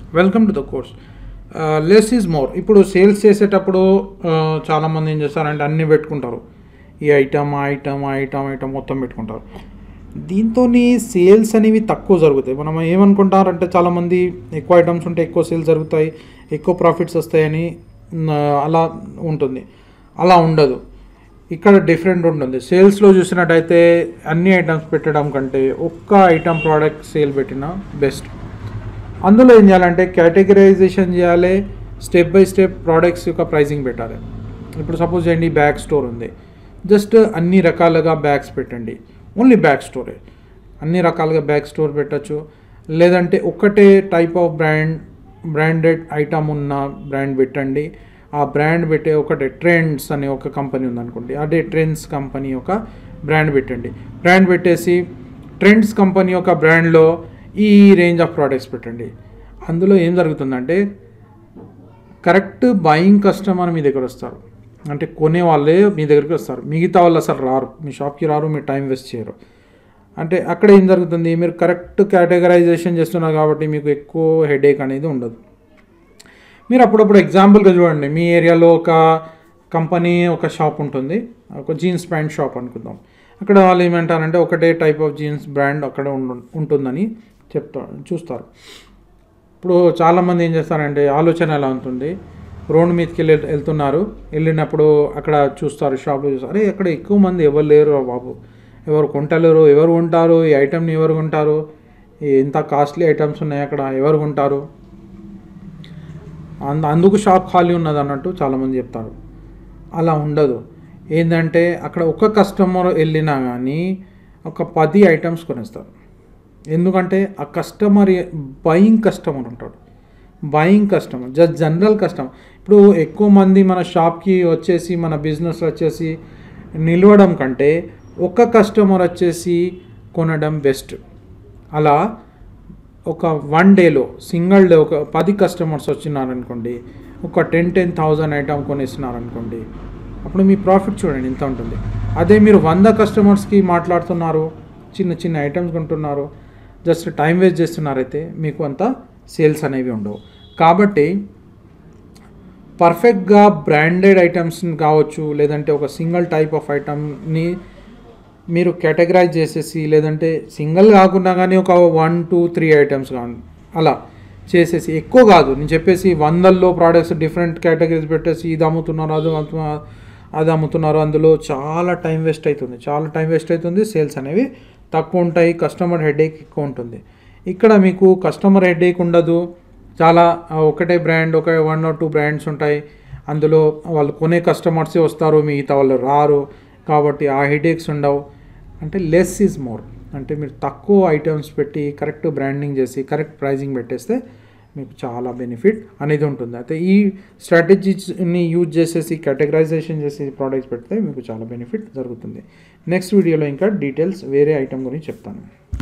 welcome to the course less is more ఇప్పుడు sales చేసేటప్పుడు uh, చాలామంది ఏం చేస్తారంటే అన్నీ పెట్టుకుంటారు ఈ ఐటమ్ ఆ ఐటమ్ ఆ ఐటమ్ ఐటమ్ మొత్తం పెట్టుకుంటారు దీంతో సేల్స్ అనేవి తక్కువ జరుగుతాయి మనం ఏమనుకుంటారంటే చాలామంది ఎక్కువ ఐటమ్స్ ఉంటే ఎక్కువ సేల్స్ జరుగుతాయి ఎక్కువ ప్రాఫిట్స్ వస్తాయని మ్, అలా ఉంటుంది అలా ఉండదు ఇక్కడ డిఫరెంట్ ఉంటుంది సేల్స్లో చూసినట్టయితే అన్ని ఐటమ్స్ పెట్టడం కంటే ఒక్క ఐటమ్ ప్రోడక్ట్ సేల్ పెట్టిన బెస్ట్ అందులో ఏం చేయాలంటే కేటగిరైజేషన్ చేయాలి స్టెప్ బై స్టెప్ ప్రోడక్ట్స్ యొక్క ప్రైసింగ్ పెట్టాలి ఇప్పుడు సపోజ్ చేయండి బ్యాగ్ స్టోర్ ఉంది జస్ట్ అన్ని రకాలుగా బ్యాగ్స్ పెట్టండి ఓన్లీ బ్యాగ్ స్టోరే అన్ని రకాలుగా బ్యాగ్ స్టోర్ పెట్టచ్చు లేదంటే ఒక్కటే type of brand branded item ఉన్న బ్రాండ్ పెట్టండి ఆ బ్రాండ్ పెట్టే ఒకటే ట్రెండ్స్ అనే ఒక కంపెనీ ఉందనుకోండి అదే ట్రెండ్స్ కంపెనీ ఒక బ్రాండ్ పెట్టండి బ్రాండ్ పెట్టేసి ట్రెండ్స్ కంపెనీ యొక్క బ్రాండ్లో ఈ రేంజ్ ఆఫ్ ప్రోడక్ట్స్ పెట్టండి అందులో ఏం జరుగుతుందంటే కరెక్ట్ బయింగ్ కస్టమర్ మీ దగ్గర వస్తారు అంటే కొనే వాళ్ళే మీ దగ్గరికి వస్తారు మిగతా వాళ్ళు అసలు రారు మీ షాప్కి రారు మీరు టైం వేస్ట్ చేయరు అంటే అక్కడ ఏం జరుగుతుంది మీరు కరెక్ట్ కేటగరైజేషన్ చేస్తున్నారు కాబట్టి మీకు ఎక్కువ హెడేక్ అనేది ఉండదు మీరు అప్పుడప్పుడు ఎగ్జాంపుల్గా చూడండి మీ ఏరియాలో ఒక కంపెనీ ఒక షాప్ ఉంటుంది ఒక జీన్స్ ప్యాంట్ షాప్ అనుకుందాం అక్కడ వాళ్ళు ఏమంటారంటే ఒకటే టైప్ ఆఫ్ జీన్స్ బ్రాండ్ అక్కడ ఉండు- ఉంటుందని చెప్తారు చూస్తారు ఇప్పుడు చాలామంది ఏం చేస్తారంటే ఆలోచన ఎలా ఉంటుంది రోడ్ మీదకి వెళ్ళి వెళ్తున్నారు వెళ్ళినప్పుడు అక్కడ చూస్తారు షాప్లో చూస్తారు అరే అక్కడ ఎక్కువ మంది ఎవరు లేరు రా బాబు ఎవరు కొంటలేరు ఎవరు కొంటారు ఈ ఐటమ్ని ఎవరు కొంటారు ఈ ఎంత కాస్ట్లీ ఐటమ్స్ ఉన్నాయి అక్కడ ఎవరు కొంటారు అంద అందుకు షాప్ ఖాళీ ఉన్నది అన్నట్టు చాలామంది చెప్తారు అలా ఉండదు ఏంటంటే అక్కడ ఒక కస్టమర్ వెళ్ళినా కానీ ఒక పది ఐటమ్స్ కొనేస్తారు ఎందుకంటే ఆ కస్టమర్ బయింగ్ కస్టమర్ ఉంటాడు buying customer just general customer ఇప్పుడు ఎక్కువ మంది మన షాప్కి వచ్చేసి మన బిజినెస్ వచ్చేసి నిలవడం కంటే ఒక కస్టమర్ వచ్చేసి కొనడం బెస్ట్ అలా ఒక వన్ డేలో సింగిల్ డే ఒక పది కస్టమర్స్ వచ్చినారనుకోండి ఒక టెన్ టెన్ థౌజండ్ ఐటమ్ కొనేసినారనుకోండి అప్పుడు మీ ప్రాఫిట్ చూడండి ఎంత ఉంటుంది అదే మీరు వంద కస్టమర్స్కి మాట్లాడుతున్నారు చిన్న చిన్న ఐటమ్స్ కొంటున్నారు జస్ట్ టైం వేస్ట్ చేస్తున్నారైతే మీకు అంత సేల్స్ అనేవి ఉండవు కాబట్టి పర్ఫెక్ట్గా బ్రాండెడ్ ఐటమ్స్ కావచ్చు లేదంటే ఒక సింగిల్ టైప్ ఆఫ్ ఐటమ్ని మీరు కేటగరైజ్ చేసేసి లేదంటే సింగిల్ కాకుండా కానీ ఒక వన్ టూ త్రీ ఐటమ్స్ కానీ అలా చేసేసి ఎక్కువ కాదు నేను చెప్పేసి వందల్లో ప్రోడక్ట్స్ డిఫరెంట్ కేటగిరీస్ పెట్టేసి ఇది అమ్ముతున్నారు అది అమ్ముతున్నారు అది అమ్ముతున్నారు అందులో చాలా టైం వేస్ట్ అవుతుంది చాలా టైం వేస్ట్ అవుతుంది సేల్స్ అనేవి తక్కువ ఉంటాయి కస్టమర్ హెడేక్ ఎక్కువ ఉంటుంది ఇక్కడ మీకు కస్టమర్ హెడేక్ ఉండదు చాలా ఆ, ఒకటే బ్రాండ్ ఒక వన్ ఆర్ టూ బ్రాండ్స్ ఉంటాయి అందులో వాళ్ళు కొనే కస్టమర్సే వస్తారు మిగతా వాళ్ళు రారు కాబట్టి ఆ హెడేక్స్ ఉండవు అంటే లెస్ ఈజ్ మోర్ అంటే మీరు తక్కువ ఐటమ్స్ పెట్టి కరెక్ట్ బ్రాండింగ్ చేసి కరెక్ట్ ప్రైజింగ్ పెట్టేస్తే మీకు చాలా బెనిఫిట్ అనేది ఉంటుంది అయితే ఈ స్ట్రాటజీస్ని యూజ్ చేసేసి కేటగరైజేషన్ చేసి ప్రోడక్ట్స్ పెడితే మీకు చాలా బెనిఫిట్ జరుగుతుంది నెక్స్ట్ వీడియోలో ఇంకా డీటెయిల్స్ వేరే ఐటమ్ గురించి చెప్తాను